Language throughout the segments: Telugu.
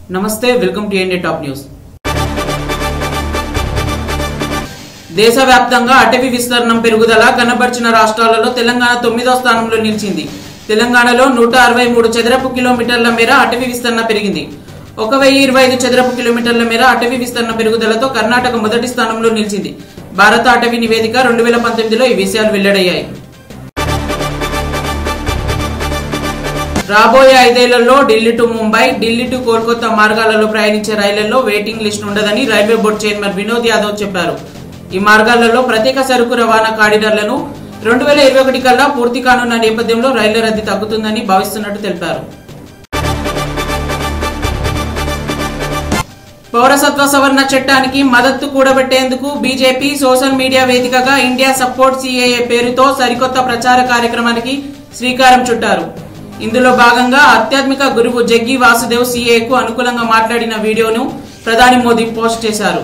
నమస్తే welcome to NA top news దేశవ్యాప్తంగా అటవీ విస్తరణం పెరుగుదల కనబర్చిన రాష్ట్రాలలో తెలంగాణ తొమ్మిదో స్థానంలో నిలిచింది తెలంగాణలో నూట అరవై మూడు చదరపు కిలోమీటర్ల మేర అటవీ విస్తరణ పెరిగింది ఒక వెయ్యి ఇరవై ఐదు చదరపు కిలోమీటర్ల మేర అటవీ విస్తరణ పెరుగుదలతో కర్ణాటక మొదటి స్థానంలో నిలిచింది భారత అటవీ నివేదిక రెండు వేల పంతొమ్మిదిలో ఈ విషయాలు వెల్లడయ్యాయి రాబోయే ఐదేళ్లలో ఢిల్లీ టు ముంబై ఢిల్లీ టు కోల్కతా మార్గాలలో ప్రయాణించే రైళ్లలో వెయిటింగ్ లిస్ట్ ఉండదని railway board chairman Vinod Yadav చెప్పారు ఈ మార్గాలలో ప్రత్యేక సరుకు రవాణా కారిడార్లను రెండు వేల ఇరవై ఒకటి కల్లా పూర్తి కానున్న నేపథ్యంలో రైళ్ల రద్దీ తగ్గుతుందని భావిస్తున్నట్టు తెలిపారు పౌరసత్వ సవరణ చట్టానికి మద్దతు కూడబెట్టేందుకు బీజేపీ సోషల్ మీడియా వేదికగా ఇండియా సపోర్ట్ సిఏఏ పేరుతో సరికొత్త ప్రచార కార్యక్రమానికి శ్రీకారం చుట్టారు ఇందులో భాగంగా ఆధ్యాత్మిక గురువు జగ్గి వాసుదేవ్ సిఏకు అనుకూలంగా మాట్లాడిన వీడియోను ప్రధాని మోదీ పోస్ట్ చేశారు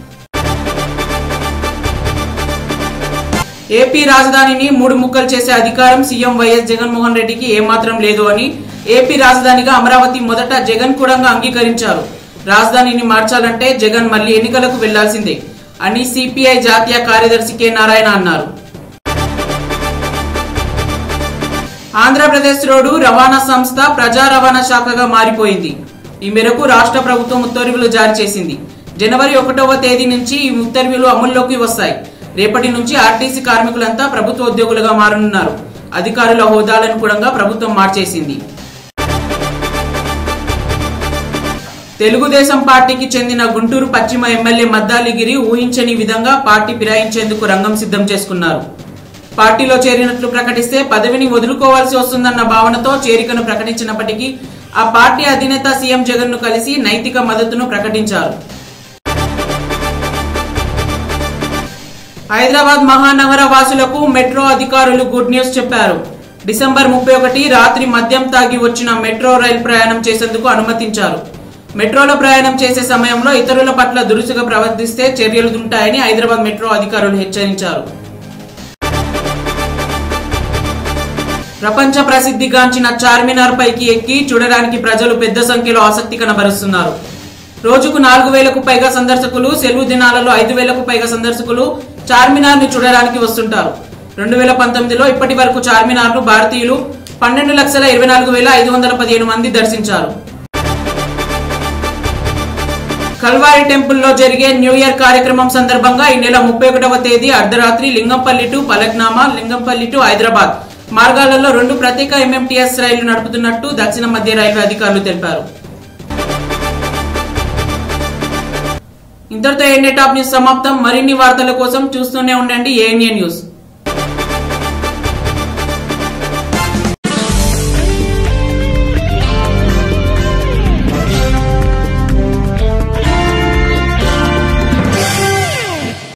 ఏపీ రాజధానిని మూడు ముక్కలు చేసే అధికారం సీఎం వైఎస్ జగన్మోహన్ రెడ్డికి ఏమాత్రం లేదు అని ఏపీ రాజధానిగా అమరావతి మొదట జగన్ కూడా అంగీకరించారు రాజధానిని మార్చాలంటే జగన్ మళ్లీ ఎన్నికలకు వెళ్లాల్సిందే అని సిపిఐ జాతీయ కార్యదర్శి కె నారాయణ అన్నారు ఆంధ్రప్రదేశ్ రోడ్డు రవాణా సంస్థ ప్రజా రవాణా శాఖగా మారిపోయింది ఈ మేరకు రాష్ట్ర ప్రభుత్వం ఉత్తర్వులు జారీ చేసింది జనవరి ఒకటవ తేదీ నుంచి ఈ ఉత్తర్వులు అమల్లోకి వస్తాయి రేపటి నుంచి ఆర్టీసీ కార్మికులంతా ప్రభుత్వ ఉద్యోగులుగా మారనున్నారు అధికారుల హోదాలను కూడా ప్రభుత్వం మార్చేసింది తెలుగుదేశం పార్టీకి చెందిన గుంటూరు పశ్చిమ ఎమ్మెల్యే మద్దాలిగిరి ఊహించని విధంగా పార్టీ ఫిరాయించేందుకు రంగం సిద్ధం చేసుకున్నారు పార్టీలో చేరినట్లు ప్రకటిస్తే పదవిని వదులుకోవాల్సి వస్తుందన్న భావనతో చేరికను ప్రకటించినప్పటికీ ఆ పార్టీ అధినేత సీఎం జగన్ ను కలిసి నైతిక మద్దతును ప్రకటించారు హైదరాబాద్ మహానగర వాసులకు మెట్రో అధికారులు గుడ్ న్యూస్ చెప్పారు డిసెంబర్ ముప్పై ఒకటి రాత్రి మద్యం తాగి వచ్చిన మెట్రో రైలు ప్రయాణం చేసేందుకు అనుమతించారు మెట్రోలో ప్రయాణం చేసే సమయంలో ఇతరుల పట్ల దురుసుగా ప్రవర్తిస్తే చర్యలు ఉంటాయని హైదరాబాద్ మెట్రో అధికారులు హెచ్చరించారు ప్రపంచ ప్రసిద్ధిగాంచిన చార్మినార్ పైకి ఎక్కి చూడడానికి ప్రజలు పెద్ద సంఖ్యలో ఆసక్తి కనబరుస్తున్నారు రోజుకు నాలుగు వేలకు పైగా సందర్శకులు సెలవు దినాలలో ఐదు వేలకు పైగా సందర్శకులు చార్మినార్ ని చూడడానికి వస్తుంటారు రెండు వేల పంతొమ్మిదిలో ఇప్పటి వరకు చార్మినార్ ను భారతీయులు పన్నెండు లక్షల ఇరవై నాలుగు వేల ఐదు వందల పదిహేను మంది దర్శించారు కల్వారి టెంపుల్లో జరిగే న్యూ ఇయర్ కార్యక్రమం సందర్భంగా ఈ నెల ముప్పై ఒకటవ తేదీ అర్ధరాత్రి లింగంపల్లి టు పలక్నామా లింగంపల్లి టు హైదరాబాద్ మార్గాలలో రెండు ప్రత్యేక ఎంఎంటీఎస్ రైళ్లు నడుపుతున్నట్టు దక్షిణ మధ్య రైల్వే అధికారులు తెలిపారు ఇంతటితో ఏండే టాప్ న్యూస్ సమాప్తం మరిన్ని వార్తల కోసం చూస్తూనే ఉండండి ఏఎన్ఏ న్యూస్